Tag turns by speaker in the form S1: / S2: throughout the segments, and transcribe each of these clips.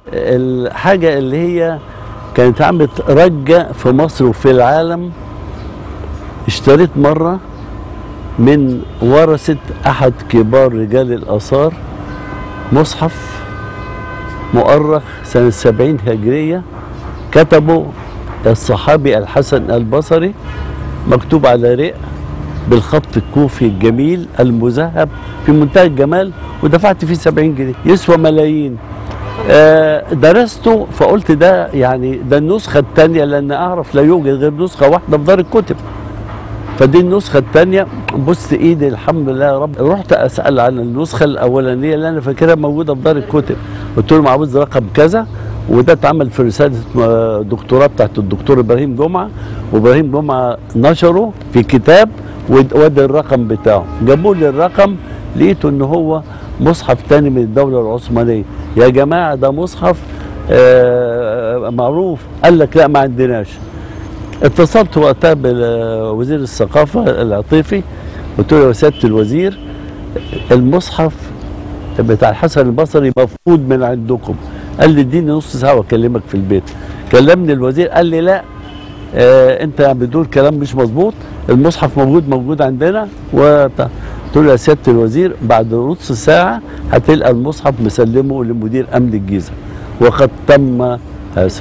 S1: الحاجة اللي هي كانت عملت رجة في مصر وفي العالم اشتريت مرة من ورثة أحد كبار رجال الآثار مصحف مؤرخ سنة سبعين هجرية كتبه الصحابي الحسن البصري مكتوب على رق بالخط الكوفي الجميل المذهب في منتهى الجمال ودفعت فيه 70 جنيه يسوى ملايين آه، درسته فقلت ده يعني ده النسخة الثانية لأن أعرف لا يوجد غير نسخة واحدة في دار الكتب فدي النسخة الثانية بص ايدي الحمد لله يا رب رحت اسأل عن النسخة الأولانية اللي أنا فاكرها موجودة في دار الكتب قلت لهم عاوز رقم كذا وده اتعمل في رسالة آه، دكتوراه بتاعت الدكتور إبراهيم جمعة وإبراهيم جمعة نشره في كتاب ود- وادى الرقم بتاعه جابوا لي الرقم لقيته ان هو مصحف تاني من الدولة العثمانية يا جماعة ده مصحف آه، معروف قال لك لا ما عندناش اتصلت وقتها بوزير الثقافة العطيفي قلت له يا سيادة الوزير المصحف بتاع الحسن البصري مفقود من عندكم قال لي اديني نص ساعة واكلمك في البيت كلمني الوزير قال لي لا آه انت بتقول كلام مش مظبوط المصحف موجود موجود عندنا وبتاع. قلت له يا سيادة الوزير بعد نص ساعة هتلقى المصحف مسلمه لمدير أمن الجيزة وقد تم هذا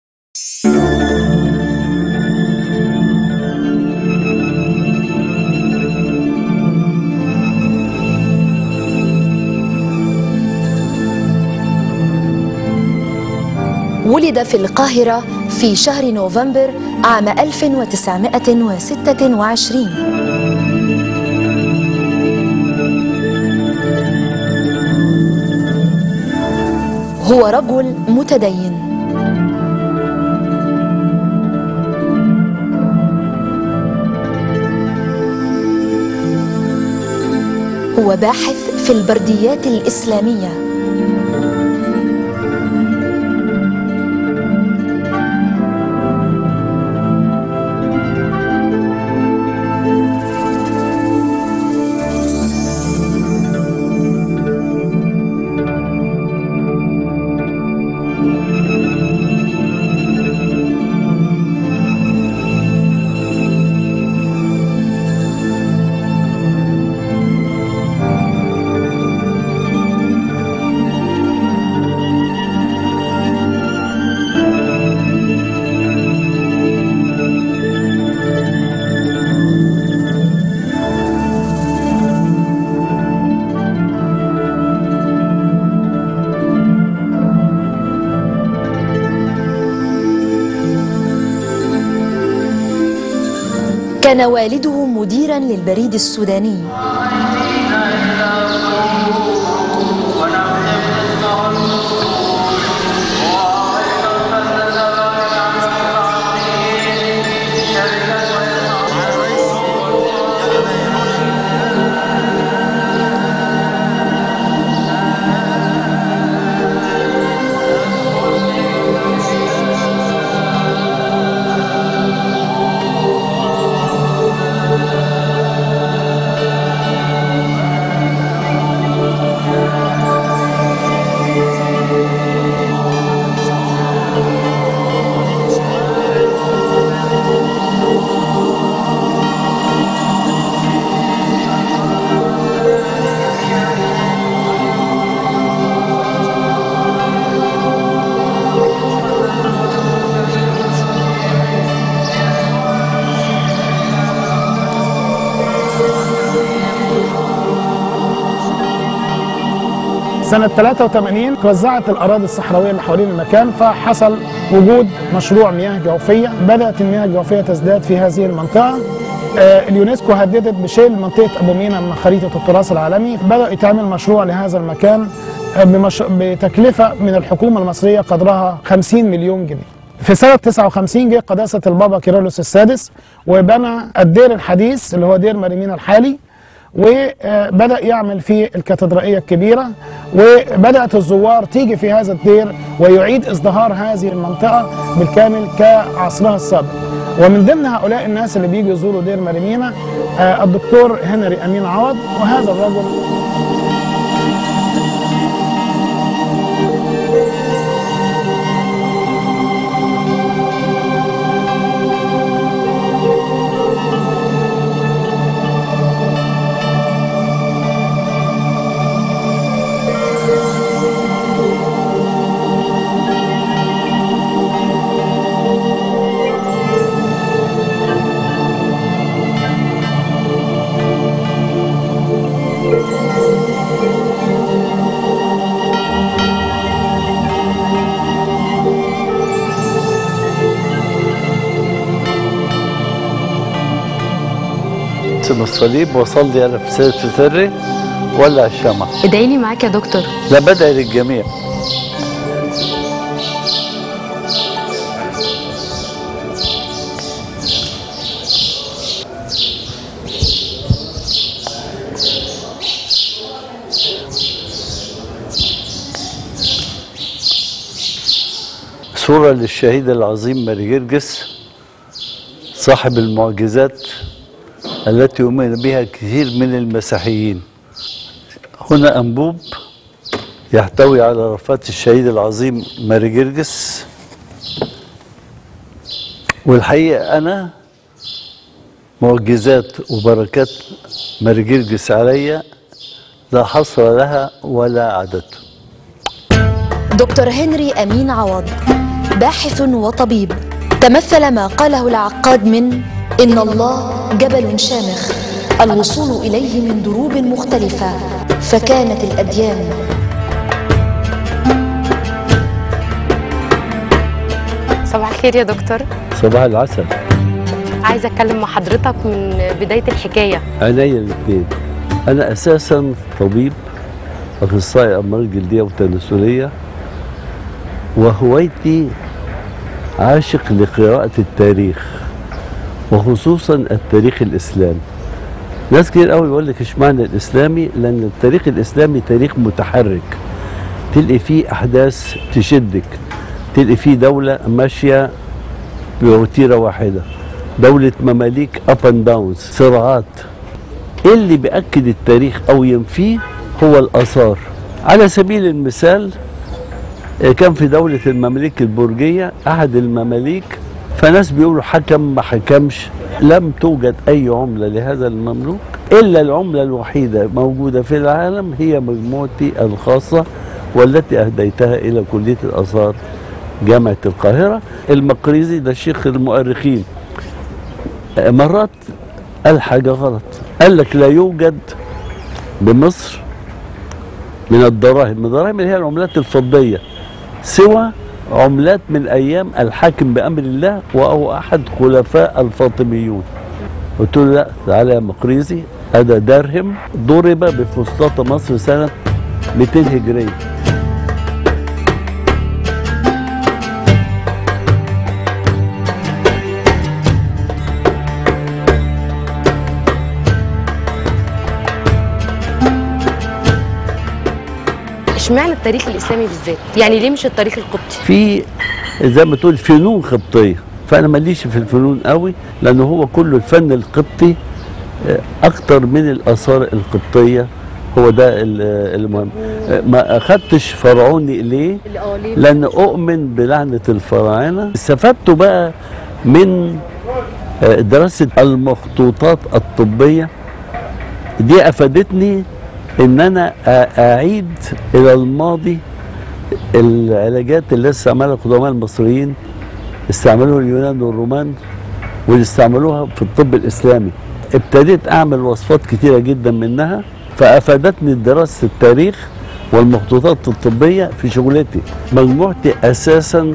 S2: ولد في القاهرة في شهر نوفمبر عام 1926 هو رجل متدين هو باحث في البرديات الإسلامية كان والده مديرا للبريد السوداني
S3: سنة 83 توزعت الأراضي الصحراوية اللي حوالين المكان فحصل وجود مشروع مياه جوفية بدأت المياه الجوفية تزداد في هذه المنطقة آه، اليونسكو هددت بشيل منطقة أبو مينا من خريطة التراث العالمي بدأ يتعمل مشروع لهذا المكان آه، بمش... بتكلفة من الحكومة المصرية قدرها 50 مليون جنيه في سنة 59 جه قداسة البابا كيرلس السادس وبنى الدير الحديث اللي هو دير مريمينا الحالي وبدأ يعمل في الكاتدرائية الكبيرة وبدأت الزوار تيجي في هذا الدير ويعيد ازدهار هذه المنطقة بالكامل كعصرها السابق ومن ضمن هؤلاء الناس اللي بيجوا يزوروا دير مريمينا آه، الدكتور هنري أمين عوض وهذا الرجل
S1: ارسم الصليب واصلي انا في سر- في سري ولا الشمع
S4: ادعي لي معاك يا دكتور
S1: لا بدعي للجميع صورة للشهيد العظيم ماري جرجس صاحب المعجزات التي يؤمن بها كثير من المسيحيين هنا أنبوب يحتوي على رفات الشهيد العظيم ماري جرجس والحقيقة أنا معجزات وبركات ماري جرجس عليا لا حصر لها ولا عدد
S2: دكتور هنري أمين عوض باحث وطبيب تمثل ما قاله العقاد من إن الله جبل شامخ الوصول إليه من دروب مختلفة فكانت الأديان
S4: صباح الخير يا دكتور
S1: صباح العسل
S4: عايزه اتكلم مع حضرتك من بدايه الحكايه
S1: عينيا الاثنين انا اساسا طبيب اخصائي امراض جلديه وتناسليه وهوايتي عاشق لقراءه التاريخ وخصوصا التاريخ الاسلامي ناس كتير قوي يقول لك اشمعنى الاسلامي لان التاريخ الاسلامي تاريخ متحرك تلقي فيه احداث تشدك تلقي فيه دوله ماشيه بوتيره واحده دولة مماليك اب اند داونز صراعات ايه اللي بيأكد التاريخ او ينفيه هو الاثار على سبيل المثال آه، كان في دولة المماليك البرجية احد المماليك فناس بيقولوا حكم ما حكمش لم توجد اي عملة لهذا المملوك الا العملة الوحيدة موجودة في العالم هي مجموعتي الخاصة والتي اهديتها الى كلية الاثار جامعة القاهرة المقريزي ده شيخ المؤرخين مرات قال حاجة غلط قال لك لا يوجد بمصر من الدراهم الدراهم اللي هي العملات الفضية سوى عملات من أيام الحاكم بأمر الله وهو أحد خلفاء الفاطميون قلت له لا تعالى يا مقريزي هذا درهم ضرب بفسطاط مصر سنة 200 هجرية
S4: اشمعنى التاريخ الاسلامي بالذات يعني ليه مش التاريخ القبطي
S1: في زي ما تقول فنون قبطيه فانا ماليش في الفنون قوي لان هو كله الفن القبطي آه، اكتر من الاثار القبطيه هو ده ال- المهم آه، ما اخدتش فرعوني ليه لان اؤمن بلعنه الفراعنه استفدت بقى من آه، دراسه المخطوطات الطبيه دي افادتني ان انا أ- اعيد الى الماضي العلاجات اللي استعملها القدماء المصريين استعملوها اليونان والرومان واللي استعملوها في الطب الاسلامي ابتديت اعمل وصفات كتيره جدا منها فافادتني دراسه التاريخ والمخطوطات الطبيه في شغلتي مجموعتي اساسا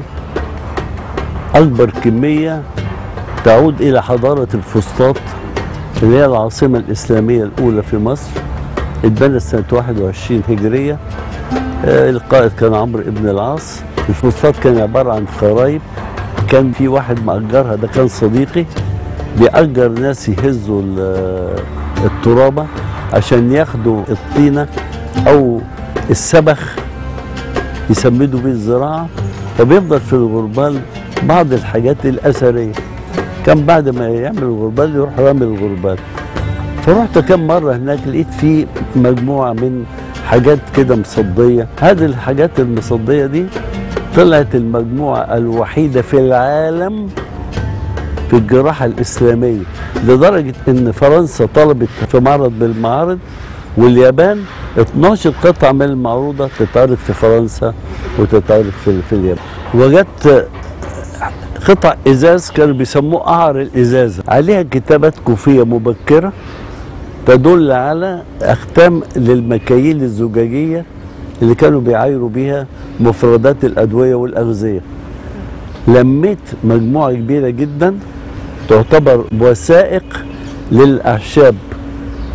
S1: اكبر كميه تعود الى حضاره الفسطاط اللي هي العاصمه الاسلاميه الاولى في مصر اتبنت سنه 21 هجريه آه، القائد كان عمرو بن العاص الفسطاط كان عباره عن خرايب كان في واحد مأجرها ده كان صديقي بيأجر ناس يهزوا ال- الترابه عشان ياخدوا الطينه او السبخ يسمدوا بيه الزراعه فبيفضل في الغربال بعض الحاجات الاثريه كان بعد ما يعمل الغربال يروح رامي الغربال فرحت كم مرة هناك لقيت في مجموعة من حاجات كده مصدية هذه الحاجات المصدية دي طلعت المجموعة الوحيدة في العالم في الجراحة الإسلامية لدرجة إن فرنسا طلبت في معرض بالمعارض واليابان 12 قطعة من المعروضة تتعرض في فرنسا وتتعرض في, في اليابان وجدت قطع ازاز كانوا بيسموه قعر الازازه عليها كتابات كوفيه مبكره تدل على اختام للمكاييل الزجاجيه اللي كانوا بيعايروا بيها مفردات الادويه والاغذيه لميت مجموعه كبيره جدا تعتبر وثائق للاعشاب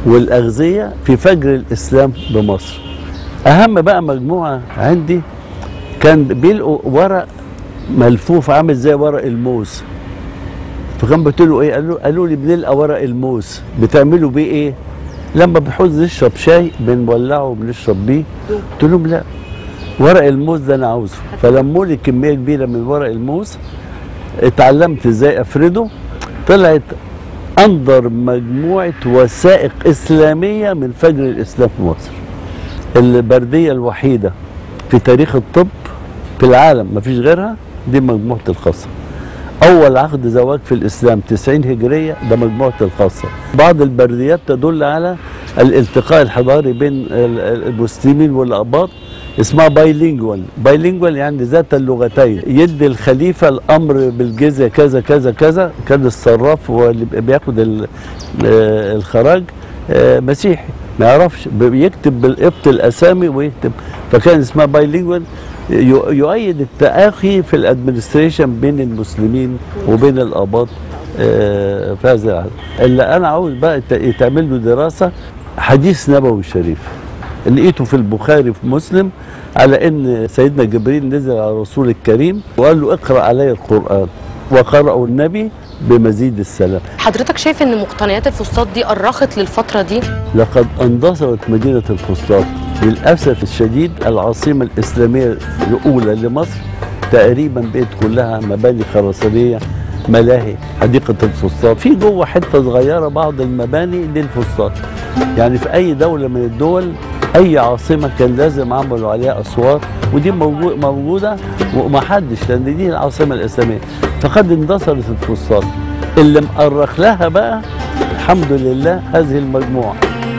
S1: والأغذية في فجر الإسلام بمصر أهم بقى مجموعة عندي كان بيلقوا ورق ملفوف عامل زي ورق الموز فكان قلت له ايه قالوا قالوا لي بنلقى ورق الموز بتعملوا بيه ايه لما بنحوز نشرب شاي بنولعه وبنشرب بيه قلت لهم لا ورق الموز ده انا عاوزه فلموا لي كميه كبيره من ورق الموز اتعلمت ازاي افرده طلعت انظر مجموعه وثائق اسلاميه من فجر الاسلام في مصر البرديه الوحيده في تاريخ الطب في العالم مفيش غيرها دي مجموعه الخاصه اول عقد زواج في الاسلام 90 هجريه ده مجموعه الخاصه بعض البرديات تدل على الالتقاء الحضاري بين ال- ال- المسلمين والاقباط اسمها بايلينجوال بايلينجوال يعني ذات اللغتين يدي الخليفه الامر بالجزيه كذا كذا كذا كان الصراف هو اللي بياخد ال- آه، الخراج آه، مسيحي ما يعرفش بيكتب بالقبط الاسامي ويكتب فكان اسمها بايلينجوال يو- يؤيد التآخي في الادمنستريشن بين المسلمين وبين الآباط آه، في هذا العالم اللي أنا عاوز بقى يت- يتعمل له دراسة حديث نبوي شريف لقيته في البخاري في مسلم على ان سيدنا جبريل نزل على الرسول الكريم وقال له اقرا علي القران وقرأه النبي بمزيد السلام
S4: حضرتك شايف ان مقتنيات الفسطاط دي أرخت للفترة دي
S1: لقد اندثرت مدينة الفسطاط للأسف الشديد العاصمة الإسلامية الأولى لمصر تقريبا بقت كلها مباني خرسانية ملاهي حديقة الفسطاط في جوه حتة صغيرة بعض المباني للفسطاط يعني في أي دولة من الدول أي عاصمة كان لازم عملوا عليها أسوار ودي موجو- موجودة وما حدش لأن دي العاصمة الإسلامية فقد اندثرت الفسطاط اللي مأرخ لها بقى الحمد لله هذه المجموعة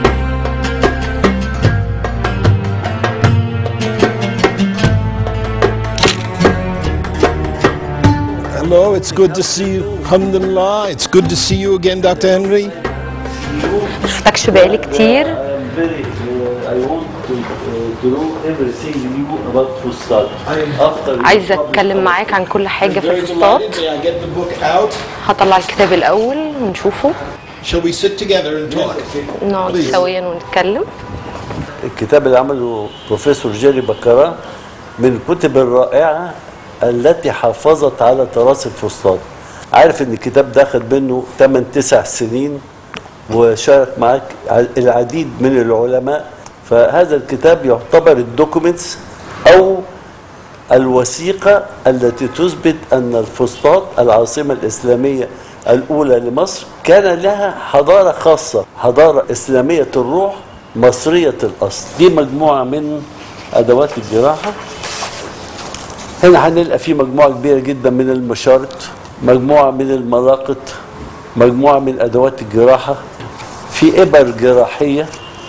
S5: Hello, it's good to see you. Alhamdulillah, it's good to see you again, Dr. Henry.
S4: شفتكش بقالي كتير
S1: I'm very, uh, I want to, uh, to know everything new about Fustat. After
S4: عايزة اتكلم معاك عن كل حاجة في
S5: Very
S4: الفسطاط
S5: delighted. May I get the book out?
S4: هطلع الكتاب الأول ونشوفه
S5: Shall we sit together and talk?
S4: نقعد
S5: Please.
S4: سويا ونتكلم
S1: الكتاب اللي عمله بروفيسور جيري بكرة من الكتب الرائعة التي حافظت على تراث الفسطاط عارف ان الكتاب ده خد منه 8 9 سنين وشارك معاك العديد من العلماء فهذا الكتاب يعتبر الدوكيومنتس او الوثيقة التي تثبت أن الفسطاط العاصمة الإسلامية الأولى لمصر كان لها حضارة خاصة حضارة إسلامية الروح مصرية الأصل دي مجموعة من أدوات الجراحة هنا هنلقى في مجموعة كبيرة جدا من المشارط مجموعة من الملاقط مجموعة من أدوات الجراحة في إبر جراحية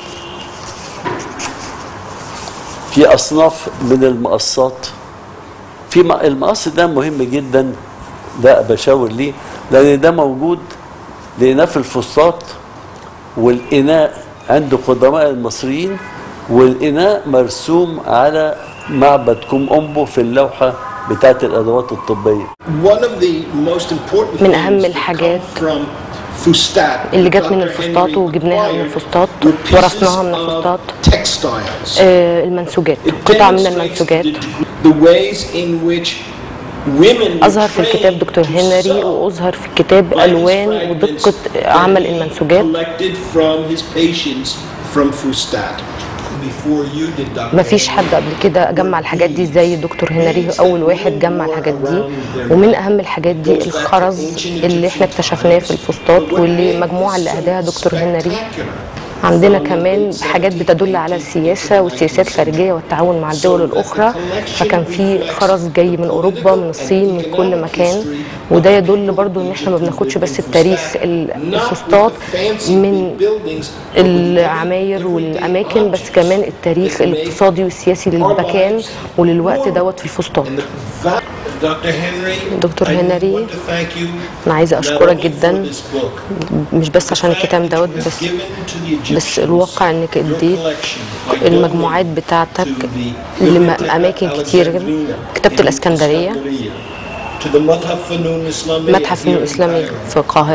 S1: في أصناف من المقصات في م- المقص ده مهم جدا ده بشاور ليه لأن ده موجود لقيناه في الفسطاط والإناء عند قدماء المصريين والإناء مرسوم على معبد كوم أمبو في اللوحة بتاعت الأدوات الطبية
S5: One of the most important
S4: من أهم
S5: things that
S4: الحاجات
S5: come from Fustat
S4: اللي جت من
S5: Dr.
S4: الفسطاط
S5: Henry
S4: وجبناها من
S5: acquired
S4: الفسطاط
S5: were
S4: ورثناها من
S5: pieces of
S4: الفسطاط.
S5: textiles.
S4: آه، المنسوجات
S5: It
S4: قطع من
S5: demonstrates
S4: المنسوجات
S5: the- the ways in which women were
S4: أظهر في الكتاب
S5: trained
S4: دكتور
S5: to
S4: هنري
S5: sew
S4: وأظهر في الكتاب
S5: by these
S4: ألوان
S5: fragments
S4: ودقة
S5: that
S4: عمل
S5: he
S4: المنسوجات
S5: collected from his patients from Fustat. Before you did, Dr.
S4: مفيش حد قبل كده جمع الحاجات دي زي الدكتور هنري أول واحد جمع الحاجات دي ومن أهم الحاجات دي الخرز اللي احنا اكتشفناه في الفسطاط واللي مجموعة اللي أهداها دكتور هنري عندنا كمان حاجات بتدل على السياسة والسياسات الخارجية والتعاون مع الدول الأخرى فكان في خرز جاي من أوروبا من الصين من كل مكان وده يدل برضو إن احنا ما بناخدش بس التاريخ الفسطاط من العماير والأماكن بس كمان التاريخ الاقتصادي والسياسي للمكان وللوقت دوت في الفسطاط
S5: Dr. Henry,
S4: دكتور
S5: I
S4: هنري،
S5: want to thank you
S4: أنا عايزة
S5: not
S4: أشكرك
S5: only
S4: جدا
S5: for this book,
S4: مش بس عشان الكتاب دوت
S5: but
S4: بس
S5: given to the
S4: بس
S5: Egyptians
S4: الواقع انك
S5: your
S4: اديت
S5: collection by
S4: المجموعات
S5: donating
S4: بتاعتك
S5: to the
S4: لأماكن
S5: Bibliotheca
S4: كتير
S5: Alexandrina
S4: كتابة
S5: in
S4: الإسكندرية
S5: Alexandria, to the متحف فنون إسلامية
S4: متحف
S5: here in
S4: الإسلامي
S5: Cairo,
S4: في القاهرة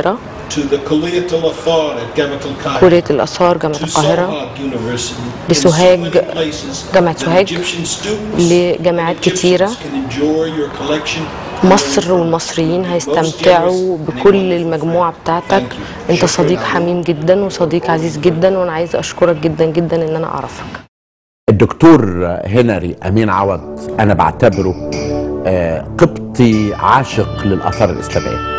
S5: to the Kulliyat al-Afar at Jamiat al-Qahira,
S4: كلية الآثار جامعة
S5: to
S4: القاهرة
S5: Sohag University, in
S4: لسوهاج،
S5: so many places
S4: جامعة
S5: that
S4: سوهاج،
S5: Egyptian students
S4: لجامعات
S5: and Egyptians
S4: كتيرة.
S5: can enjoy your collection.
S4: مصر والمصريين هيستمتعوا بكل المجموعة بتاعتك انت صديق حميم جدا وصديق عزيز جدا وانا عايزة اشكرك جدا جدا ان انا اعرفك
S6: الدكتور هنري امين عوض انا بعتبره آه، قبطي عاشق للاثار الاسلاميه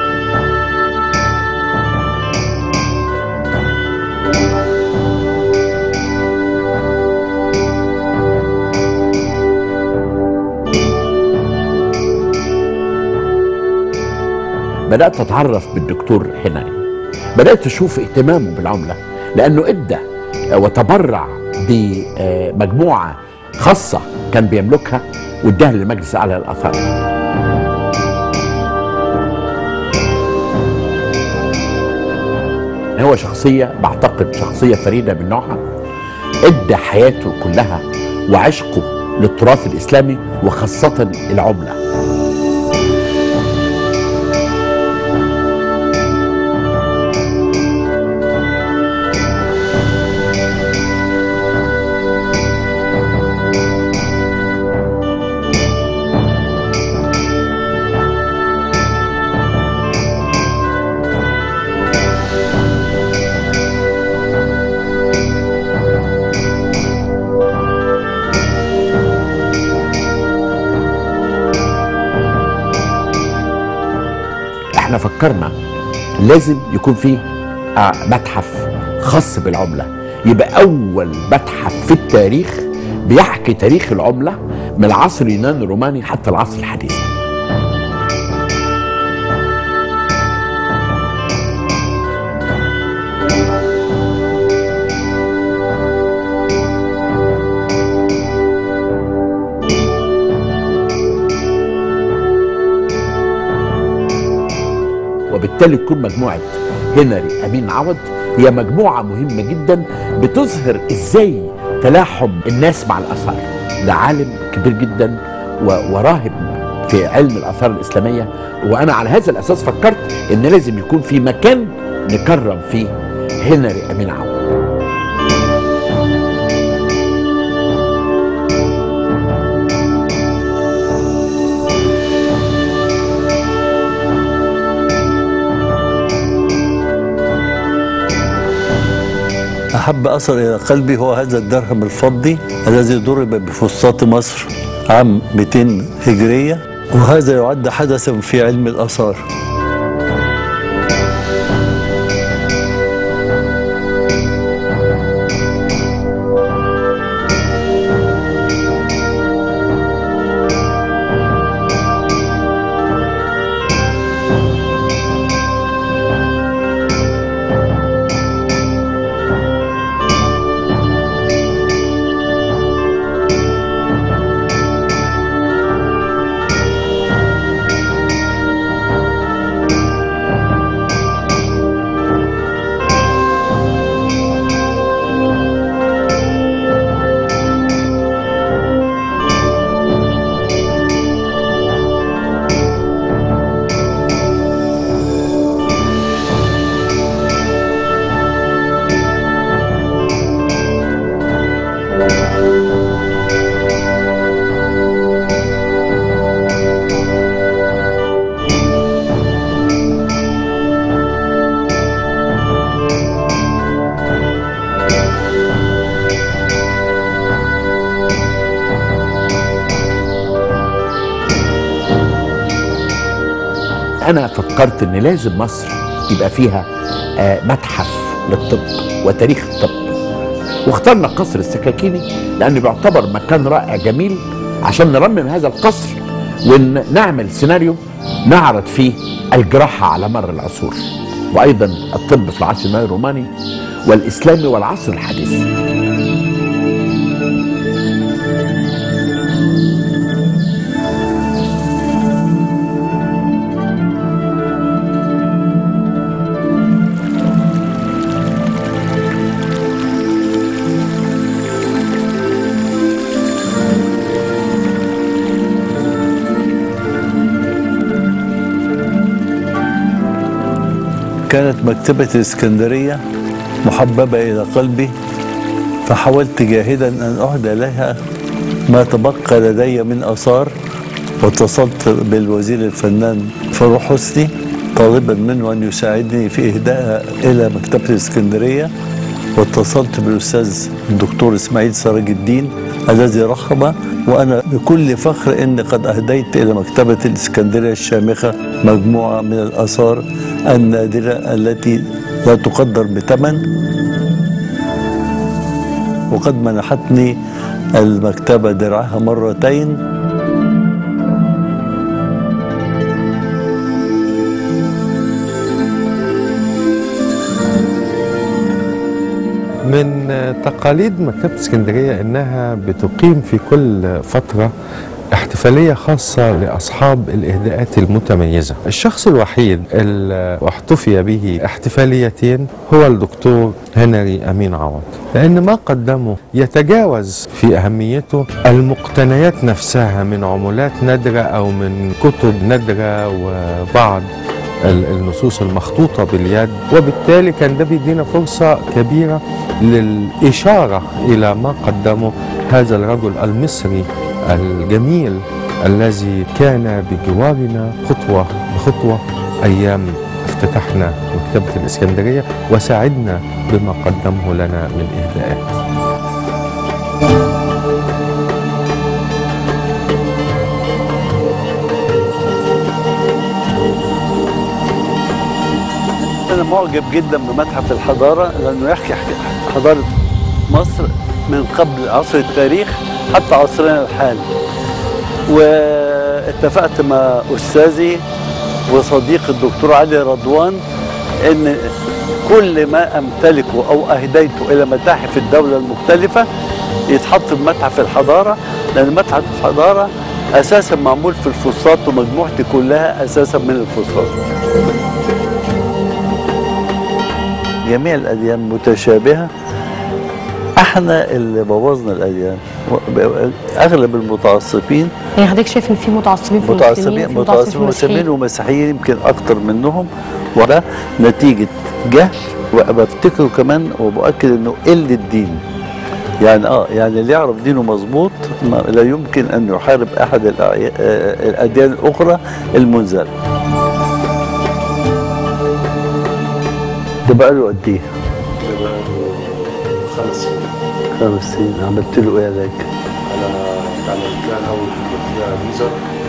S6: بدات اتعرف بالدكتور هنري بدات اشوف اهتمامه بالعمله لانه ادى وتبرع بمجموعه خاصه كان بيملكها واداها للمجلس الاعلى للاثار هو شخصيه بعتقد شخصيه فريده من نوعها ادى حياته كلها وعشقه للتراث الاسلامي وخاصه العمله احنا فكرنا لازم يكون فيه آه، متحف خاص بالعملة يبقى أول متحف في التاريخ بيحكي تاريخ العملة من العصر اليوناني الروماني حتى العصر الحديث وبالتالي تكون مجموعة هنري أمين عوض هي مجموعة مهمة جدا بتظهر إزاي تلاحم الناس مع الآثار ده عالم كبير جدا و- وراهب في علم الآثار الإسلامية وأنا على هذا الأساس فكرت إن لازم يكون في مكان نكرم فيه هنري أمين عوض
S1: أحب أثر إلى قلبي هو هذا الدرهم الفضي الذي ضرب بفسطاط مصر عام 200 هجرية وهذا يعد حدثا في علم الآثار
S6: انا فكرت ان لازم مصر يبقى فيها آه، متحف للطب وتاريخ الطب واخترنا قصر السكاكيني لانه بيعتبر مكان رائع جميل عشان نرمم هذا القصر ونعمل سيناريو نعرض فيه الجراحه على مر العصور وايضا الطب في العصر اليوناني الروماني والاسلامي والعصر الحديث
S1: كانت مكتبة الإسكندرية محببة إلى قلبي فحاولت جاهدا أن أهدى لها ما تبقى لدي من آثار واتصلت بالوزير الفنان فاروق حسني طالبا منه أن يساعدني في إهدائها إلى مكتبة الإسكندرية واتصلت بالأستاذ الدكتور إسماعيل سراج الدين الذي رحب وأنا بكل فخر أني قد أهديت إلى مكتبة الإسكندرية الشامخة مجموعة من الآثار النادرة التي لا تقدر بثمن وقد منحتني المكتبة درعها مرتين
S7: من تقاليد مكتبة اسكندرية إنها بتقيم في كل فترة احتفالية خاصة لأصحاب الإهداءات المتميزة الشخص الوحيد اللي احتفي به احتفاليتين هو الدكتور هنري أمين عوض لأن ما قدمه يتجاوز في أهميته المقتنيات نفسها من عملات نادرة أو من كتب نادرة وبعض ال- النصوص المخطوطة باليد وبالتالي كان ده بيدينا فرصة كبيرة للإشارة إلى ما قدمه هذا الرجل المصري الجميل الذي كان بجوارنا خطوة بخطوة أيام افتتحنا مكتبة الإسكندرية وساعدنا بما قدمه لنا من إهداءات
S1: أنا معجب جدا بمتحف الحضارة لأنه يحكي حك- حضارة مصر من قبل عصر التاريخ حتى عصرنا الحالي واتفقت مع أستاذي وصديقي الدكتور علي رضوان أن كل ما أمتلكه أو أهديته إلى متاحف الدولة المختلفة يتحط في متحف الحضارة لأن متحف الحضارة أساسا معمول في الفسطاط ومجموعتي كلها أساسا من الفسطاط جميع الأديان متشابهة احنا اللي بوظنا الأديان أغلب المتعصبين
S4: يعني حضرتك شايف ان في متعصبين في المسلمين
S1: متعصبين
S4: في
S1: متعصبين مسلمين
S4: مسيحيين؟
S1: ومسيحيين يمكن أكتر منهم وده نتيجة جهل وبفتكره كمان وبؤكد إنه قلة الدين يعني اه يعني اللي يعرف دينه مظبوط ما- لا يمكن ان يحارب احد الأعي- آه، الاديان الاخرى المنزله. ده بقى له قد ايه؟
S8: خمس سنين
S1: خمس سنين عملت له ايه علاج؟
S8: انا اتعلمت لها الاول فيها ليزر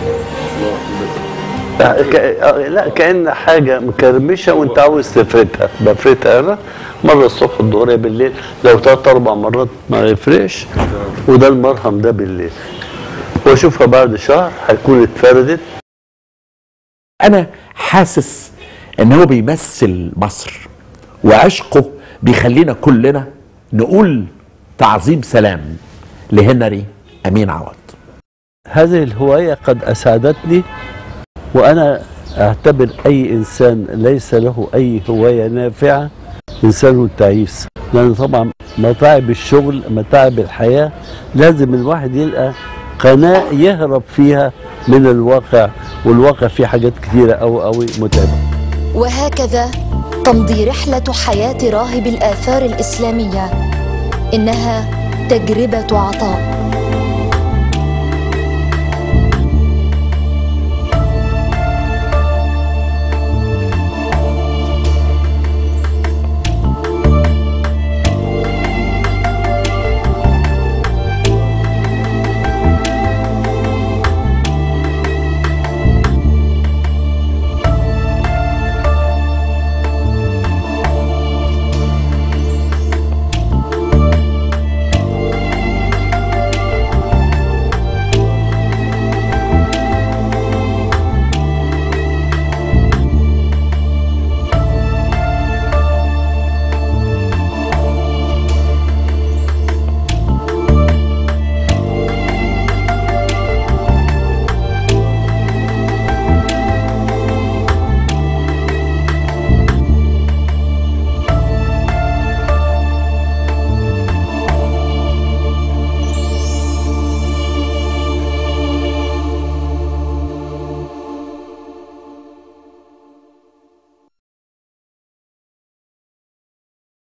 S1: لا ك- آه، لا كأن حاجة مكرمشة وانت عاوز تفردها بفردها انا مرة الصبح الظهرية بالليل لو ثلاث أربع مرات ما يفرقش وده المرهم ده بالليل واشوفها بعد شهر هيكون اتفردت
S6: انا حاسس ان هو بيمثل مصر وعشقه بيخلينا كلنا نقول تعظيم سلام لهنري امين عوض
S1: هذه الهواية قد أسعدتني وأنا أعتبر أي إنسان ليس له أي هواية نافعة إنسان تعيس لأن طبعا متاعب الشغل متاعب الحياة لازم الواحد يلقى قناة يهرب فيها من الواقع والواقع فيه حاجات كثيرة أوي أوي متعبة
S2: وهكذا تمضي رحلة حياة راهب الآثار الإسلامية إنها تجربة عطاء